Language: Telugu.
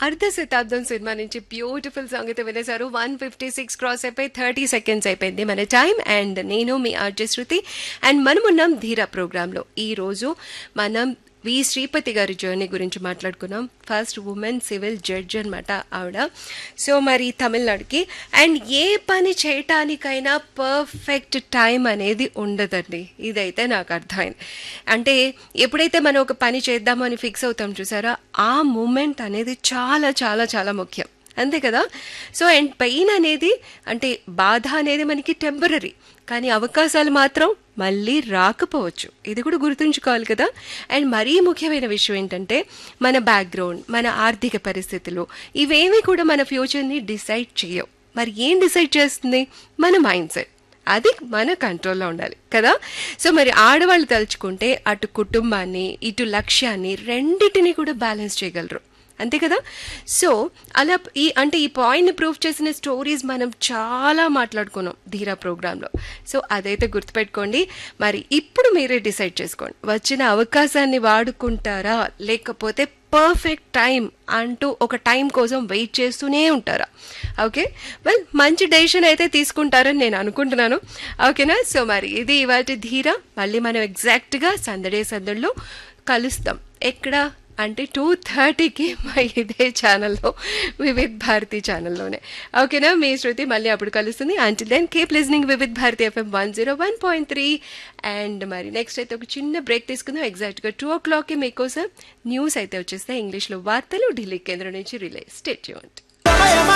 అర్ధ శతాబ్దం సినిమా నుంచి బ్యూటిఫుల్ సాంగ్ అయితే వినేశారు వన్ ఫిఫ్టీ సిక్స్ క్రాస్ అయిపోయి థర్టీ సెకండ్స్ అయిపోయింది మన టైం అండ్ నేను మీ ఆర్జే శృతి అండ్ మనమున్నాం ధీరా ప్రోగ్రాంలో ఈరోజు మనం వి శ్రీపతి గారి జర్నీ గురించి మాట్లాడుకున్నాం ఫస్ట్ ఉమెన్ సివిల్ జడ్జ్ అనమాట ఆవిడ సో మరి తమిళనాడుకి అండ్ ఏ పని చేయటానికైనా పర్ఫెక్ట్ టైం అనేది ఉండదండి ఇదైతే నాకు అర్థమైంది అంటే ఎప్పుడైతే మనం ఒక పని చేద్దామో అని ఫిక్స్ అవుతాం చూసారా ఆ మూమెంట్ అనేది చాలా చాలా చాలా ముఖ్యం అంతే కదా సో అండ్ పెయిన్ అనేది అంటే బాధ అనేది మనకి టెంపరీ కానీ అవకాశాలు మాత్రం మళ్ళీ రాకపోవచ్చు ఇది కూడా గుర్తుంచుకోవాలి కదా అండ్ మరీ ముఖ్యమైన విషయం ఏంటంటే మన బ్యాక్గ్రౌండ్ మన ఆర్థిక పరిస్థితులు ఇవేమీ కూడా మన ఫ్యూచర్ని డిసైడ్ చేయవు మరి ఏం డిసైడ్ చేస్తుంది మన మైండ్ సెట్ అది మన కంట్రోల్లో ఉండాలి కదా సో మరి ఆడవాళ్ళు తలుచుకుంటే అటు కుటుంబాన్ని ఇటు లక్ష్యాన్ని రెండిటిని కూడా బ్యాలెన్స్ చేయగలరు అంతే కదా సో అలా ఈ అంటే ఈ పాయింట్ని ప్రూవ్ చేసిన స్టోరీస్ మనం చాలా మాట్లాడుకున్నాం ధీరా ప్రోగ్రాంలో సో అదైతే గుర్తుపెట్టుకోండి మరి ఇప్పుడు మీరే డిసైడ్ చేసుకోండి వచ్చిన అవకాశాన్ని వాడుకుంటారా లేకపోతే పర్ఫెక్ట్ టైం అంటూ ఒక టైం కోసం వెయిట్ చేస్తూనే ఉంటారా ఓకే వెల్ మంచి డెసిషన్ అయితే తీసుకుంటారని నేను అనుకుంటున్నాను ఓకేనా సో మరి ఇది ఇవాటి ధీర మళ్ళీ మనం ఎగ్జాక్ట్గా సందడే సందడిలో కలుస్తాం ఎక్కడ అంటే టూ థర్టీకి మా ఇదే ఛానల్లో వివిధ్ భారతి ఛానల్లోనే ఓకేనా మీ శృతి మళ్ళీ అప్పుడు కలుస్తుంది until then keep listening Vividh Bharati FM one zero one point three and మరి నెక్స్ట్ అయితే ఒక చిన్న బ్రేక్ తీసుకుందాం ఎగ్జాక్ట్గా టూ ఓ క్లాక్కి మీకోసం న్యూస్ అయితే వచ్చేస్తాయి ఇంగ్లీష్లో వార్తలు ఢిల్లీ కేంద్రం నుంచి రిలే స్టేట్ చేయండి